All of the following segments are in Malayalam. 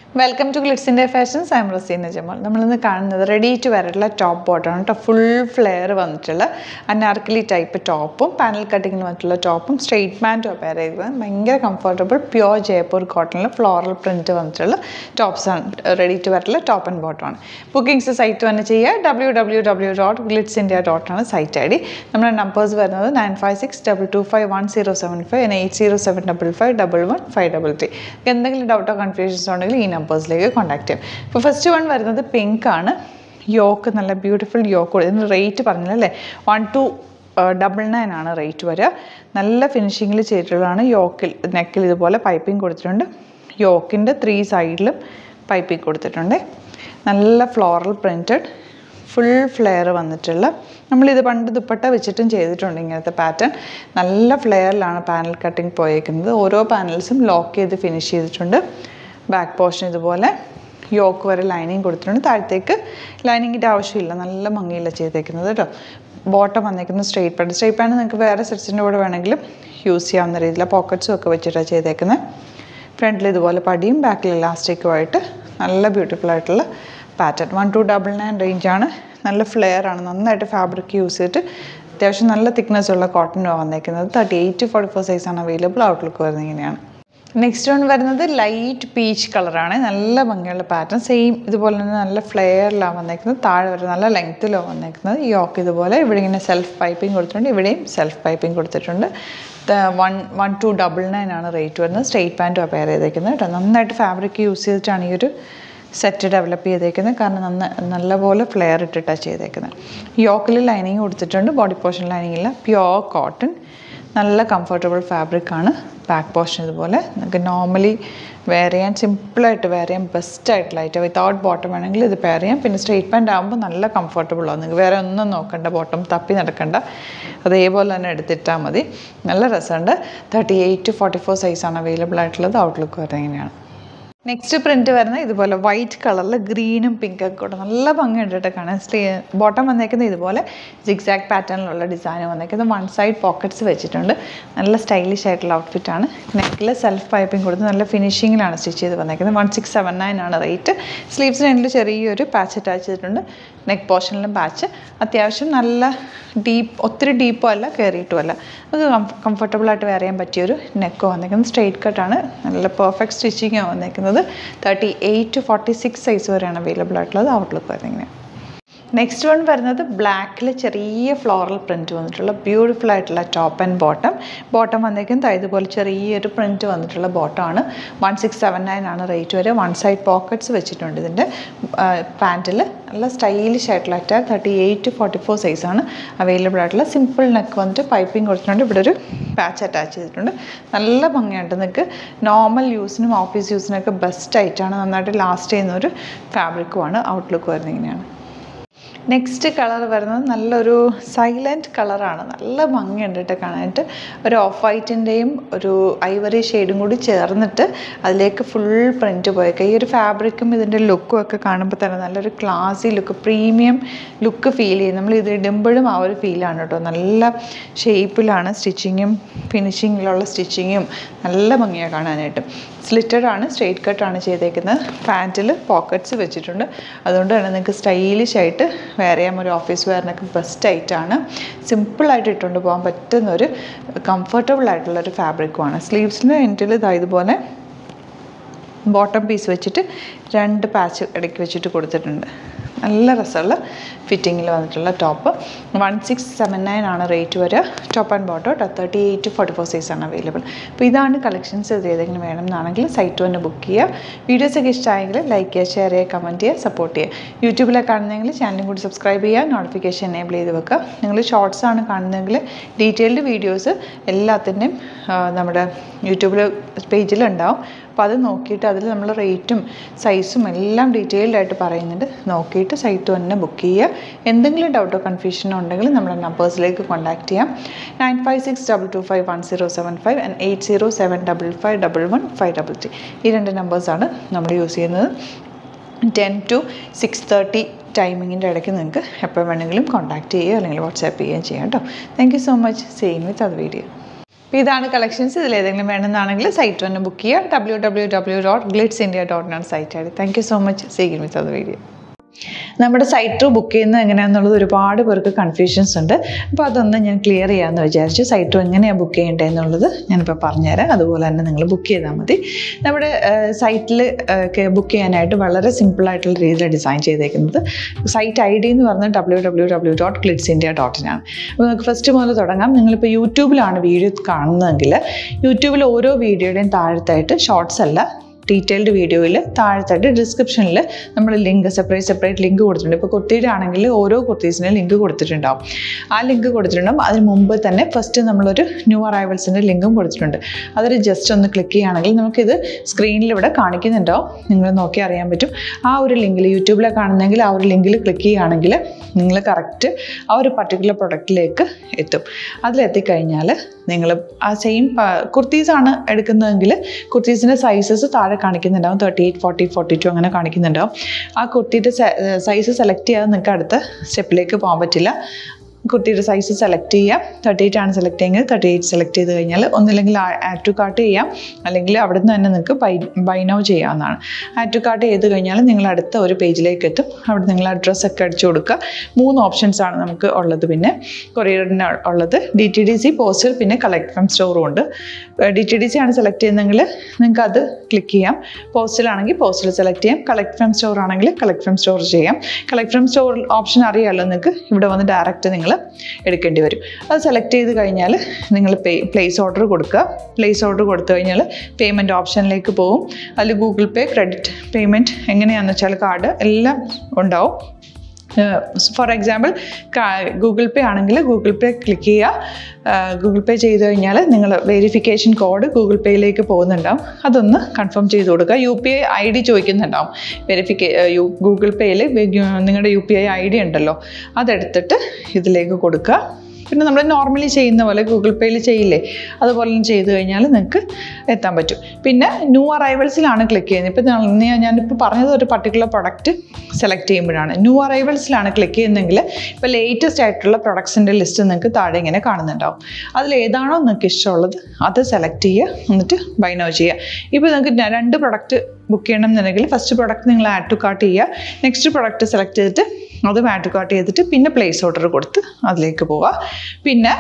വെൽക്കം ടു ഗ്ലിറ്റ്സിൻ്റെ ഫാഷൻസ് ഐം റസീന ജമാൽ നമ്മളിന്ന് കാണുന്നത് റെഡി ടു വരട്ടുള്ള ടോപ്പ് ബോട്ടമാണ് കേട്ടോ ഫുൾ ഫ്ലെയർ വന്നിട്ടുള്ള അനാർക്കലി ടൈപ്പ് ടോപ്പും പാനൽ കട്ടിങ്ങിന് വന്നിട്ടുള്ള ടോപ്പും സ്ട്രെയിറ്റ് പാൻറ്റും പെയർ ചെയ്തത് ഭയങ്കര കംഫർട്ടബിൾ പ്യുവർ ജയ്പൂർ കോട്ടണിൽ ഫ്ലോറൽ പ്രിൻറ്റ് വന്നിട്ടുള്ള ടോപ്സാണ് റെഡി ടു വരട്ടുള്ള ടോപ്പ് ആൻഡ് ബോട്ടമാണ് ബുക്കിംഗ്സ് സൈറ്റ് തന്നെ ചെയ്യുക W W W dot Glitz India ഡോട്ടാണ് സൈറ്റ് ഐ ഡി നമ്മുടെ നമ്പേഴ്സ് വരുന്നത് nine five six double two five one zero seven five eight zero seven double five double one five double three എന്തെങ്കിലും ഡൗട്ടോ കൺഫ്യൂഷൻസ് ഉണ്ടെങ്കിൽ ഈ നമ്പേഴ്സിലേക്ക് കോൺടാക്ട് ചെയ്യാം ഇപ്പോൾ ഫസ്റ്റ് വൺ വരുന്നത് പിങ്ക് ആണ് യോക്ക് നല്ല ബ്യൂട്ടിഫുൾ യോക്ക് ഇതിന് റേറ്റ് പറഞ്ഞല്ലേ വൺ ടു ഡബിൾ നയൻ ആണ് റേറ്റ് വരിക നല്ല ഫിനിഷിങ്ങിൽ ചെയ്തിട്ടുള്ളതാണ് യോക്കിൽ നെക്കിൽ ഇതുപോലെ പൈപ്പിംഗ് കൊടുത്തിട്ടുണ്ട് യോക്കിൻ്റെ ത്രീ സൈഡിലും പൈപ്പിംഗ് കൊടുത്തിട്ടുണ്ട് നല്ല ഫ്ലോറൽ പ്രിൻറ്റഡ് ഫുൾ ഫ്ലെയർ വന്നിട്ടുള്ള നമ്മളിത് പണ്ട് ദുപ്പട്ട വെച്ചിട്ടും ചെയ്തിട്ടുണ്ട് ഇങ്ങനത്തെ പാറ്റേൺ നല്ല ഫ്ലെയറിലാണ് പാനൽ കട്ടിങ് പോയേക്കുന്നത് ഓരോ പാനൽസും ലോക്ക് ചെയ്ത് ഫിനിഷ് ചെയ്തിട്ടുണ്ട് ബാക്ക് പോർഷൻ ഇതുപോലെ യോക്ക് വരെ ലൈനിങ് കൊടുത്തിട്ടുണ്ട് താഴത്തേക്ക് ലൈനിങ്ങിൻ്റെ ആവശ്യമില്ല നല്ല ഭംഗിയില്ല ചെയ്തേക്കുന്നത് കേട്ടോ ബോട്ടം വന്നേക്കുന്നത് സ്ട്രെയിറ്റ് പാൻറ്റ് സ്ട്രെയിറ്റ് പാൻറ്റ് നിങ്ങൾക്ക് വേറെ സെറ്റ്സിൻ്റെ കൂടെ വേണമെങ്കിലും യൂസ് ചെയ്യാവുന്ന രീതിയിൽ പോക്കറ്റ്സും ഒക്കെ വെച്ചിട്ടാണ് ചെയ്തേക്കുന്നത് ഫ്രണ്ടിൽ ഇതുപോലെ പടിയും ബാക്കിൽ ഇലാസ്റ്റിക്കുമായിട്ട് നല്ല ബ്യൂട്ടിഫുൾ ആയിട്ടുള്ള pattern one two double nine റേഞ്ചാണ് നല്ല ഫ്ലെയർ ആണ് നന്നായിട്ട് ഫാബ്രിക് യൂസ് ചെയ്തിട്ട് അത്യാവശ്യം നല്ല തിക്നെസ് ഉള്ള കോട്ടനാണ് വന്നേക്കുന്നത് തേർട്ടി എയ്റ്റ് ഫോർട്ടി ഫോർ സൈസാണ് അവൈലബിൾ ഔട്ട്ലുക്ക് വരുന്നത് ഇങ്ങനെയാണ് നെക്സ്റ്റ് വൺ വരുന്നത് ലൈറ്റ് പീച്ച് കളറാണ് നല്ല ഭംഗിയുള്ള പാറ്റേൺ സെയിം ഇതുപോലെ തന്നെ നല്ല ഫ്ലെയറിലാണ് വന്നേക്കുന്നത് താഴെ വരെ നല്ല ലെങ്ത്തിലാണ് വന്നേക്കുന്നത് ഈ യോക്ക് ഇതുപോലെ ഇവിടെ ഇങ്ങനെ സെൽഫ് പൈപ്പിംഗ് കൊടുത്തിട്ടുണ്ട് ഇവിടെയും സെൽഫ് പൈപ്പിംഗ് കൊടുത്തിട്ടുണ്ട് one one two double nine ആണ് റേറ്റ് വരുന്നത് സ്ട്രെയിറ്റ് പാൻറ്റും പെയർ ചെയ്തേക്കുന്നത് കേട്ടോ നന്നായിട്ട് ഫാബ്രിക് യൂസ് ചെയ്തിട്ടാണ് ഈ ഒരു സെറ്റ് ഡെവലപ്പ് ചെയ്തേക്കുന്നത് കാരണം നന്ന നല്ലപോലെ ഫ്ലെയർ ഇട്ടിട്ടാണ് ചെയ്തേക്കുന്നത് യോക്കിൽ ലൈനിങ് കൊടുത്തിട്ടുണ്ട് ബോഡി പോർഷൻ ലൈനിങ് ഇല്ല പ്യുവർ കോട്ടൺ നല്ല കംഫർട്ടബിൾ ഫാബ്രിക് ആണ് ബാക്ക് പോർഷൻ ഇതുപോലെ നമുക്ക് നോർമലി വെയർ ചെയ്യാൻ സിമ്പിളായിട്ട് വെയർ ചെയ്യാൻ ബെസ്റ്റ് ആയിട്ടുള്ള ഐറ്റം വിത്തൗട്ട് ബോട്ടം വേണമെങ്കിൽ ഇത് പെയർ ചെയ്യാം പിന്നെ സ്ട്രെയിറ്റ് പാൻറ്റ് ആകുമ്പോൾ നല്ല കംഫർട്ടബിൾ ആണ് നിങ്ങൾക്ക് വേറെ ഒന്നും നോക്കണ്ട ബോട്ടം തപ്പി നടക്കണ്ട അതേപോലെ തന്നെ എടുത്തിട്ടാൽ മതി നല്ല രസമുണ്ട് തേർട്ടി എയ്റ്റ് ഫോർട്ടി ഫോർ സൈസാണ് അവൈലബിൾ ആയിട്ടുള്ളത് ഔട്ട്ലുക്ക് വരുന്നത് ഇങ്ങനെയാണ് നെക്സ്റ്റ് പ്രിൻറ്റ് വരുന്നത് ഇതുപോലെ വൈറ്റ് കളറിൽ ഗ്രീനും പിങ്കൊക്കെ കൂടെ നല്ല ഭംഗിയുണ്ട് കേട്ടോ കാണാൻ സ്ട്രീ ബോട്ടം വന്നേക്കുന്നത് ഇതുപോലെ സിക്സാക്ട് പാറ്റേണിലുള്ള ഡിസൈൻ വന്നേക്കുന്നത് വൺ സൈഡ് പോക്കറ്റ്സ് വെച്ചിട്ടുണ്ട് നല്ല സ്റ്റൈലിഷ് ആയിട്ടുള്ള ഔട്ട്ഫിറ്റാണ് നെക്കിൽ സെൽഫ് പൈപ്പിംഗ് കൊടുത്ത് നല്ല ഫിനിഷിങ്ങിലാണ് സ്റ്റിച്ച് ചെയ്ത് വന്നേക്കുന്നത് വൺ സിക്സ് സെവൻ നയൻ ആണ് റേറ്റ് സ്ലീവ്സിന് രണ്ടിൽ ചെറിയൊരു പാച്ച് അറ്റാച്ച് ചെയ്തിട്ടുണ്ട് നെക്ക് പോർഷനിലും പാച്ച് അത്യാവശ്യം നല്ല ഡീപ്പ് ഒത്തിരി ഡീപ്പോ അല്ല കയറിയിട്ടും അല്ല അത് കംഫർട്ടബിളായിട്ട് വെയർ ചെയ്യാൻ പറ്റിയൊരു നെക്ക് വന്നേക്കുന്നത് സ്ട്രെയിറ്റ് കട്ടാണ് നല്ല പെർഫെക്റ്റ് സ്റ്റിച്ചിങ് വന്നേക്കുന്നത് thirty eight to forty six size വരെയാണ് അവൈലബിൾ ആയിട്ടുള്ളത് ഔട്ട്ലുക്ക് വരുന്നത് നെക്സ്റ്റ് വൺ വരുന്നത് ബ്ലാക്കിൽ ചെറിയ ഫ്ലോറൽ പ്രിൻറ്റ് വന്നിട്ടുള്ള ബ്യൂട്ടിഫുൾ ആയിട്ടുള്ള ടോപ്പ് ആൻഡ് ബോട്ടം ബോട്ടം വന്നേക്കും ഇതുപോലെ ചെറിയൊരു പ്രിൻറ്റ് വന്നിട്ടുള്ള ബോട്ടമാണ് വൺ സിക്സ് സെവൻ നയൻ ആണ് റേറ്റ് വരെ വൺ സൈഡ് പോക്കറ്റ്സ് വെച്ചിട്ടുണ്ട് ഇതിൻ്റെ പാൻറ്റിൽ നല്ല സ്റ്റൈലിഷ് ആയിട്ടുള്ള അറ്റാ തേർട്ടി എയ്റ്റ് ഫോർട്ടി ഫോർ സൈസാണ് അവൈലബിൾ ആയിട്ടുള്ള സിമ്പിൾ നെക്ക് വന്നിട്ട് പൈപ്പിംഗ് കൊടുത്തിട്ടുണ്ട് ഇവിടെ ഒരു പാച്ച് അറ്റാച്ച് ചെയ്തിട്ടുണ്ട് നല്ല ഭംഗിയുണ്ട് നിങ്ങൾക്ക് നോർമൽ യൂസിനും ഓഫീസ് യൂസിനൊക്കെ ബെസ്റ്റ് ആയിട്ടാണ് നന്നായിട്ട് ലാസ്റ്റ് ചെയ്യുന്ന ഒരു ഫാബ്രിക്കുമാണ് ഔട്ട്ലുക്ക് വരുന്നത് ഇങ്ങനെയാണ് നെക്സ്റ്റ് കളർ വരുന്നത് നല്ലൊരു സൈലൻറ്റ് കളറാണ് നല്ല ഭംഗിയുണ്ട് കേട്ടോ കാണാനായിട്ട് ഒരു ഓഫ് വൈറ്റിൻ്റെയും ഒരു ഐവറി ഷെയ്ഡും കൂടി ചേർന്നിട്ട് അതിലേക്ക് ഫുൾ പ്രിൻറ്റ് പോയേക്കുക ഈ ഒരു ഫാബ്രിക്കും ഇതിൻ്റെ ലുക്കും ഒക്കെ കാണുമ്പോൾ തന്നെ നല്ലൊരു classy look premium look feel ചെയ്യും നമ്മൾ ഇത് ഇടുമ്പോഴും ആ ഒരു ഫീലാണ് കേട്ടോ നല്ല ഷേപ്പിലാണ് സ്റ്റിച്ചിങ്ങും ഫിനിഷിങ്ങിലുള്ള സ്റ്റിച്ചിങ്ങും നല്ല ഭംഗിയാണ് കാണാനായിട്ട് സ്ലിറ്റഡ് ആണ് സ്ട്രെയിറ്റ് കട്ടാണ് ചെയ്തേക്കുന്നത് പാൻറ്റിൽ പോക്കറ്റ്സ് വെച്ചിട്ടുണ്ട് അതുകൊണ്ട് തന്നെ നിങ്ങൾക്ക് സ്റ്റൈലിഷ് ആയിട്ട് വെയർ ചെയ്യാൻ ഒരു ഓഫീസ് വെയറിനൊക്കെ ബെസ്റ്റ് ആയിട്ടാണ് സിമ്പിളായിട്ട് ഇട്ടുകൊണ്ട് പോകാൻ പറ്റുന്ന ഒരു കംഫർട്ടബിൾ ആയിട്ടുള്ള ഒരു ഫാബ്രിക്കുമാണ് സ്ലീവ്സിൻ്റെ എൻഡിൽ ഇതാ ഇതുപോലെ ബോട്ടം പീസ് വെച്ചിട്ട് രണ്ട് പാച്ച് ഇടയ്ക്ക് വെച്ചിട്ട് കൊടുത്തിട്ടുണ്ട് നല്ല രസമുള്ള ഫിറ്റിങ്ങിൽ വന്നിട്ടുള്ള top one six seven nine ആണ് റേറ്റ് വരിക ടോപ്പ് ആൻഡ് ബോട്ടോ കേട്ടോ തേർട്ടി എയ്റ്റ് ഫോർട്ടി ഫോർ സൈസാണ് അവൈലബിൾ അപ്പോൾ ഇതാണ് കളക്ഷൻസ് ഇത് ഏതെങ്കിലും വേണം എന്നാണെങ്കിൽ സൈറ്റ് തന്നെ ബുക്ക് ചെയ്യുക വീഡിയോസൊക്കെ ഇഷ്ടമായെങ്കിൽ ലൈക്ക് ചെയ്യുക ഷെയർ ചെയ്യുക കമൻറ്റ് ചെയ്യുക സപ്പോർട്ട് ചെയ്യുക യൂട്യൂബിലെ കാണുന്നതെങ്കിൽ ചാനലും കൂടി സബ്സ്ക്രൈബ് ചെയ്യുക നോട്ടിഫിക്കേഷൻ എനേബിൾ ചെയ്ത് വെക്കുക നിങ്ങൾ ഷോർട്സ് ആണ് കാണുന്നതെങ്കിൽ ഡീറ്റെയിൽഡ് വീഡിയോസ് എല്ലാത്തിൻ്റെയും നമ്മുടെ യൂട്യൂബിൽ പേജിലുണ്ടാവും അപ്പോൾ അത് നോക്കിയിട്ട് അതിൽ നമ്മൾ റേറ്റും സൈസും എല്ലാം ഡീറ്റെയിൽഡ് ആയിട്ട് പറയുന്നുണ്ട് നോക്കിയിട്ട് സൈറ്റ് തന്നെ ബുക്ക് ചെയ്യുക എന്തെങ്കിലും ഡൗട്ടോ കൺഫ്യൂഷനോ ഉണ്ടെങ്കിൽ നമ്മുടെ നമ്പേഴ്സിലേക്ക് കോൺടാക്ട് ചെയ്യാം nine five six double two five one zero seven five and eight zero seven double five double one five double three ഈ രണ്ട് നമ്പേഴ്സാണ് നമ്മൾ യൂസ് ചെയ്യുന്നത് ടെൻ ടു സിക്സ് തേർട്ടി ടൈമിങ്ങിൻ്റെ ഇടയ്ക്ക് നിങ്ങൾക്ക് എപ്പോൾ വേണമെങ്കിലും കോൺടാക്റ്റ് ചെയ്യുക അല്ലെങ്കിൽ വാട്സാപ്പ് ചെയ്യുകയും ചെയ്യാം കേട്ടോ thank you so much same with അത് വീഡിയോ അപ്പോൾ ഇതാണ് കളക്ഷൻസ് ഇതിൽ ഏതെങ്കിലും വേണമെന്നാണെങ്കിൽ സൈറ്റ് തന്നെ ബുക്ക് ചെയ്യുക W W W dot Glitz India dot ആണ് സൈറ്റ് ആയിട്ട് താങ്ക് യു സോ മച്ച് സീഗിൻ വിത്ത് അത് വീഡിയോ നമ്മുടെ സൈറ്റ് ബുക്ക് ചെയ്യുന്നത് എങ്ങനെയാണെന്നുള്ളത് ഒരുപാട് പേർക്ക് കൺഫ്യൂഷൻസ് ഉണ്ട് അപ്പോൾ അതൊന്ന് ഞാൻ ക്ലിയർ ചെയ്യാമെന്ന് വിചാരിച്ചു സൈറ്റ് എങ്ങനെയാണ് ബുക്ക് ചെയ്യേണ്ടത് എന്നുള്ളത് ഞാനിപ്പോൾ പറഞ്ഞുതരാം അതുപോലെ തന്നെ നിങ്ങൾ ബുക്ക് ചെയ്താൽ മതി നമ്മുടെ സൈറ്റിൽ ബുക്ക് ചെയ്യാനായിട്ട് വളരെ സിമ്പിളായിട്ടുള്ള രീതിയിൽ ഡിസൈൻ ചെയ്തേക്കുന്നത് സൈറ്റ് ഐ ഡി എന്ന് പറഞ്ഞാൽ ഡബ്ല്യൂ ഡബ്ല്യൂ ഡബ്ല്യൂ ഡോട്ട് ക്ലിറ്റ്സ് ഇന്ത്യ ഡോട്ടിനാണ് അപ്പോൾ നമുക്ക് ഫസ്റ്റ് മുതൽ തുടങ്ങാം നിങ്ങളിപ്പോൾ യൂട്യൂബിലാണ് വീഡിയോ കാണുന്നതെങ്കിൽ യൂട്യൂബിൽ ഓരോ വീഡിയോയുടെയും താഴത്തായിട്ട് ഷോർട്സ് അല്ല ഡീറ്റെയിൽഡ് വീഡിയോയിൽ താഴത്തായിട്ട് ഡിസ്ക്രിപ്ഷനിൽ നമ്മൾ ലിങ്ക് സെപ്പറേറ്റ് സെപ്പറേറ്റ് ലിങ്ക് കൊടുത്തിട്ടുണ്ട് ഇപ്പോൾ കുർത്തിയുടെ ആണെങ്കിൽ ഓരോ കുർത്തീസിനും ലിങ്ക് കൊടുത്തിട്ടുണ്ടാവും ആ ലിങ്ക് കൊടുത്തിട്ടുണ്ടാവും അതിന് മുമ്പ് തന്നെ ഫസ്റ്റ് നമ്മളൊരു ന്യൂ അറൈവൽസിൻ്റെ ലിങ്കും കൊടുത്തിട്ടുണ്ട് അതൊരു ജസ്റ്റ് ഒന്ന് ക്ലിക്ക് ചെയ്യുകയാണെങ്കിൽ നമുക്കിത് സ്ക്രീനിൽ ഇവിടെ കാണിക്കുന്നുണ്ടാവും നിങ്ങൾ നോക്കി അറിയാൻ പറ്റും ആ ഒരു ലിങ്കിൽ യൂട്യൂബിലെ കാണുന്നെങ്കിൽ ആ ഒരു ലിങ്കിൽ ക്ലിക്ക് ചെയ്യുകയാണെങ്കിൽ നിങ്ങൾ കറക്റ്റ് ആ ഒരു പർട്ടിക്കുലർ പ്രൊഡക്റ്റിലേക്ക് എത്തും അതിലെത്തിക്കഴിഞ്ഞാൽ നിങ്ങൾ ആ സെയിം കുർത്തീസാണ് എടുക്കുന്നതെങ്കിൽ കുർത്തീസിൻ്റെ സൈസസ് താഴെ കാണിക്കുന്നുണ്ടാവും thirty eight forty forty two അങ്ങനെ കാണിക്കുന്നുണ്ടാവും ആ കുർത്തിയുടെ സൈസ് സെലക്ട് ചെയ്യാതെ നിങ്ങൾക്ക് അടുത്ത സ്റ്റെപ്പിലേക്ക് പോകാൻ പറ്റില്ല കുട്ടിയുടെ സൈസ് സെലക്ട് ചെയ്യാം തേർട്ടി എയ്റ്റ് ആണ് സെലക്ട് ചെയ്യുന്നത് തേർട്ടി എയ്റ്റ് സെലക്ട് ചെയ്ത് കഴിഞ്ഞാൽ ഒന്നില്ലെങ്കിൽ ആഡ് ടു കാർട്ട് ചെയ്യാം അല്ലെങ്കിൽ അവിടെ നിന്ന് തന്നെ നിങ്ങൾക്ക് ബൈ ബൈ നൗ ചെയ്യാവുന്നതാണ് ആഡ് ടു കാർട്ട് ചെയ്ത് കഴിഞ്ഞാൽ നിങ്ങൾ അടുത്ത ഒരു പേജിലേക്ക് എത്തും അവിടെ നിങ്ങൾ അഡ്രസ്സ് ഒക്കെ അടിച്ചു കൊടുക്കുക മൂന്ന് ഓപ്ഷൻസ് ആണ് നമുക്ക് ഉള്ളത് പിന്നെ കൊറിയറിന് ഉള്ളത് D T D C postal പിന്നെ കളക്ട് ഫ്രം സ്റ്റോറും ഉണ്ട് ഡി ടി ഡി സി ആണ് സെലക്ട് ചെയ്യുന്നതെങ്കിൽ നിങ്ങൾക്ക് അത് ക്ലിക്ക് ചെയ്യാം പോസ്റ്റലാണെങ്കിൽ പോസ്റ്റൽ സെലക്ട് ചെയ്യാം കളക്ട് ഫ്രം സ്റ്റോർ ആണെങ്കിൽ കളക്ട് ഫ്രം സ്റ്റോർ ചെയ്യാം കളക്ട് ഫ്രം സ്റ്റോർ ഓപ്ഷൻ അറിയാമല്ലോ നിങ്ങൾക്ക് ഇവിടെ വന്ന് ഡയറക്റ്റ് നിങ്ങൾ എടുക്കേണ്ടി വരും അത് സെലക്ട് ചെയ്ത് കഴിഞ്ഞാൽ നിങ്ങൾ പേ പ്ലേസ് ഓർഡർ കൊടുക്കുക പ്ലേസ് ഓർഡർ കൊടുത്തു കഴിഞ്ഞാൽ പേയ്മെൻറ്റ് ഓപ്ഷനിലേക്ക് പോകും അതിൽ ഗൂഗിൾ പേ ക്രെഡിറ്റ് പേയ്മെൻറ്റ് എങ്ങനെയാണെന്ന് വെച്ചാൽ കാർഡ് എല്ലാം ഉണ്ടാവും ഫോർ എക്സാമ്പിൾ ഗൂഗിൾ പേ ആണെങ്കിൽ ഗൂഗിൾ പേ ക്ലിക്ക് ചെയ്യുക ഗൂഗിൾ പേ ചെയ്ത് കഴിഞ്ഞാൽ നിങ്ങൾ വെരിഫിക്കേഷൻ കോഡ് ഗൂഗിൾ പേയിലേക്ക് പോകുന്നുണ്ടാവും അതൊന്ന് കൺഫേം ചെയ്ത് കൊടുക്കുക U P I I D ചോദിക്കുന്നുണ്ടാവും വെരിഫിക്കേ ഗൂഗിൾ പേയിൽ നിങ്ങളുടെ U P I I D ഉണ്ടല്ലോ അതെടുത്തിട്ട് ഇതിലേക്ക് കൊടുക്കുക പിന്നെ നമ്മൾ നോർമലി ചെയ്യുന്ന പോലെ ഗൂഗിൾ പേയിൽ ചെയ്യില്ലേ അതുപോലെ ചെയ്ത് കഴിഞ്ഞാൽ നിങ്ങൾക്ക് എത്താൻ പറ്റും പിന്നെ ന്യൂ അറൈവൽസിലാണ് ക്ലിക്ക് ചെയ്യുന്നത് ഇപ്പം ഞാനിപ്പോൾ പറഞ്ഞത് ഒരു പർട്ടിക്കുലർ പ്രൊഡക്റ്റ് സെലക്ട് ചെയ്യുമ്പോഴാണ് ന്യൂ അറൈവൽസിലാണ് ക്ലിക്ക് ചെയ്യുന്നതെങ്കിൽ ഇപ്പോൾ ലേറ്റസ്റ്റ് ആയിട്ടുള്ള പ്രൊഡക്ട്സിൻ്റെ ലിസ്റ്റ് നിങ്ങൾക്ക് താഴെ ഇങ്ങനെ കാണുന്നുണ്ടാവും അതിൽ ഏതാണോ നിങ്ങൾക്ക് ഇഷ്ടമുള്ളത് അത് സെലക്ട് ചെയ്യുക എന്നിട്ട് ബൈ നോ ചെയ്യുക ഇപ്പോൾ നിങ്ങൾക്ക് രണ്ട് പ്രൊഡക്റ്റ് ബുക്ക് ചെയ്യണം എന്നുണ്ടെങ്കിൽ ഫസ്റ്റ് പ്രൊഡക്റ്റ് നിങ്ങൾ ആഡ് ടു കാർട്ട് ചെയ്യുക നെക്സ്റ്റ് പ്രൊഡക്റ്റ് സെലക്ട് ചെയ്തിട്ട് അത് ആഡ് ടു കാർട്ട് ചെയ്തിട്ട് പിന്നെ പ്ലേസ് ഓർഡർ കൊടുത്ത് അതിലേക്ക് പോവുക പിന്നെ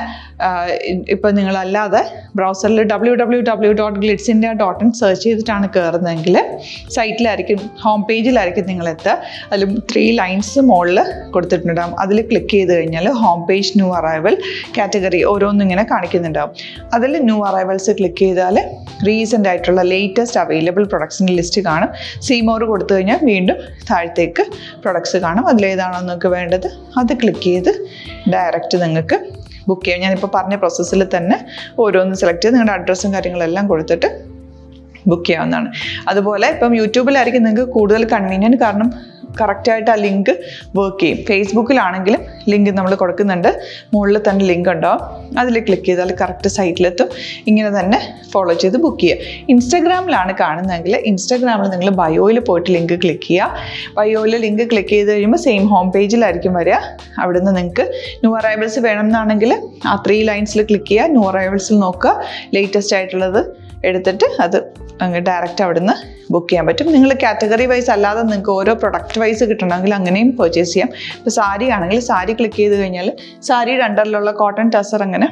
ഇപ്പോൾ നിങ്ങളല്ലാതെ ബ്രൗസറിൽ W W W dot Glitz India dot in search ചെയ്തിട്ടാണ് കയറുന്നതെങ്കിൽ സൈറ്റിലായിരിക്കും ഹോം പേജിലായിരിക്കും നിങ്ങൾ എത്തുക അതിൽ ത്രീ ലൈൻസ് മുകളിൽ കൊടുത്തിട്ടുണ്ടാകും അതിൽ ക്ലിക്ക് ചെയ്ത് കഴിഞ്ഞാൽ home page new arrival category ഓരോന്നും ഇങ്ങനെ കാണിക്കുന്നുണ്ടാവും അതിൽ ന്യൂ അറൈവൽസ് ക്ലിക്ക് ചെയ്താൽ റീസെൻ്റ് ആയിട്ടുള്ള ലേറ്റസ്റ്റ് അവൈലബിൾ പ്രൊഡക്ട്സിൻ്റെ ലിസ്റ്റ് കാണും സീമോർ കൊടുത്തു കഴിഞ്ഞാൽ വീണ്ടും താഴത്തേക്ക് പ്രൊഡക്ട്സ് കാണും അതിലേതാണോ നിങ്ങൾക്ക് വേണ്ടത് അത് ക്ലിക്ക് ചെയ്ത് ഡയറക്റ്റ് നിങ്ങൾക്ക് ബുക്ക് ചെയ്യാം ഞാനിപ്പോൾ പറഞ്ഞ പ്രോസസ്സിൽ തന്നെ ഓരോന്ന് സെലക്ട് ചെയ്ത് നിങ്ങളുടെ അഡ്രസ്സും കാര്യങ്ങളെല്ലാം കൊടുത്തിട്ട് ബുക്ക് ചെയ്യാവുന്നതാണ് അതുപോലെ ഇപ്പം യൂട്യൂബിലായിരിക്കും നിങ്ങൾക്ക് കൂടുതൽ കൺവീനിയൻറ്റ് കാരണം കറക്റ്റായിട്ട് ആ ലിങ്ക് വർക്ക് ചെയ്യും ഫേസ്ബുക്കിലാണെങ്കിലും ലിങ്ക് നമ്മൾ കൊടുക്കുന്നുണ്ട് മുകളിൽ തന്നെ ലിങ്ക് ഉണ്ടാവും അതിൽ ക്ലിക്ക് ചെയ്താൽ കറക്റ്റ് സൈറ്റിലെത്തും ഇങ്ങനെ തന്നെ ഫോളോ ചെയ്ത് ബുക്ക് ചെയ്യുക ഇൻസ്റ്റാഗ്രാമിലാണ് കാണുന്നതെങ്കിൽ ഇൻസ്റ്റാഗ്രാമിൽ നിങ്ങൾ ബയോയിൽ പോയിട്ട് ലിങ്ക് ക്ലിക്ക് ചെയ്യുക ബയോയിൽ ലിങ്ക് ക്ലിക്ക് ചെയ്ത് കഴിയുമ്പോൾ സെയിം ഹോം പേജിലായിരിക്കും വരിക അവിടുന്ന് നിങ്ങൾക്ക് ന്യൂ അറൈവൽസ് വേണമെന്നാണെങ്കിൽ ആ ത്രീ ലൈൻസിൽ ക്ലിക്ക് ചെയ്യുക ന്യൂ അറൈവൽസിൽ നോക്കുക ലേറ്റസ്റ്റ് ആയിട്ടുള്ളത് എടുത്തിട്ട് അത് അങ്ങ് ഡയറക്റ്റ് അവിടുന്ന് ബുക്ക് ചെയ്യാൻ പറ്റും നിങ്ങൾ കാറ്റഗറി വൈസ് അല്ലാതെ നിങ്ങൾക്ക് ഓരോ പ്രൊഡക്റ്റ് വൈസ് കിട്ടണമെങ്കിൽ അങ്ങനെയും പർച്ചേസ് ചെയ്യാം ഇപ്പോൾ സാരി ആണെങ്കിൽ സാരി ക്ലിക്ക് ചെയ്ത് കഴിഞ്ഞാൽ സാരിയുടെ അണ്ടറിലുള്ള കോട്ടൺ ടസർ അങ്ങനെ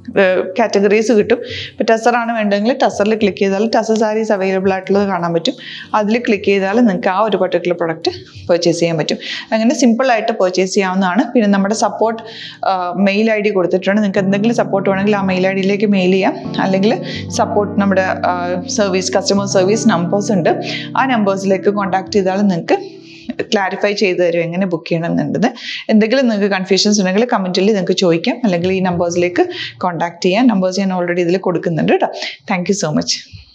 കാറ്റഗറീസ് കിട്ടും ഇപ്പോൾ ടസറാണ് വേണ്ടതെങ്കിൽ ടസറിൽ ക്ലിക്ക് ചെയ്താൽ ടസർ സാരീസ് അവൈലബിൾ ആയിട്ടുള്ളത് കാണാൻ പറ്റും അതിൽ ക്ലിക്ക് ചെയ്താൽ നിങ്ങൾക്ക് ആ ഒരു പർട്ടിക്കുലർ പ്രൊഡക്റ്റ് പർച്ചേസ് ചെയ്യാൻ പറ്റും അങ്ങനെ സിമ്പിളായിട്ട് പർച്ചേസ് ചെയ്യാവുന്നതാണ് പിന്നെ നമ്മുടെ സപ്പോർട്ട് മെയിൽ ഐ ഡി കൊടുത്തിട്ടുണ്ട് നിങ്ങൾക്ക് എന്തെങ്കിലും സപ്പോർട്ട് വേണമെങ്കിൽ ആ മെയിൽ ഐ ഡിയിലേക്ക് മെയിൽ ചെയ്യാം അല്ലെങ്കിൽ സപ്പോർട്ട് നമ്മുടെ സർവീസ് കസ്റ്റമർ സർവീസ് നമ്പേഴ്സ് ഉണ്ട് ആ നമ്പേഴ്സിലേക്ക് കോൺടാക്ട് ചെയ്താൽ നിങ്ങൾക്ക് ക്ലാരിഫൈ ചെയ്ത് തരും എങ്ങനെ ബുക്ക് ചെയ്യണം എന്നുള്ളത് എന്തെങ്കിലും നിങ്ങൾക്ക് കൺഫ്യൂഷൻസ് ഉണ്ടെങ്കിൽ കമൻറ്റിൽ നിങ്ങൾക്ക് ചോദിക്കാം അല്ലെങ്കിൽ ഈ നമ്പേഴ്സിലേക്ക് കോൺടാക്ട് ചെയ്യാം നമ്പേഴ്സ് ഞാൻ ഓൾറെഡി ഇതിൽ കൊടുക്കുന്നുണ്ട് കേട്ടോ താങ്ക് യു സോ മച്ച്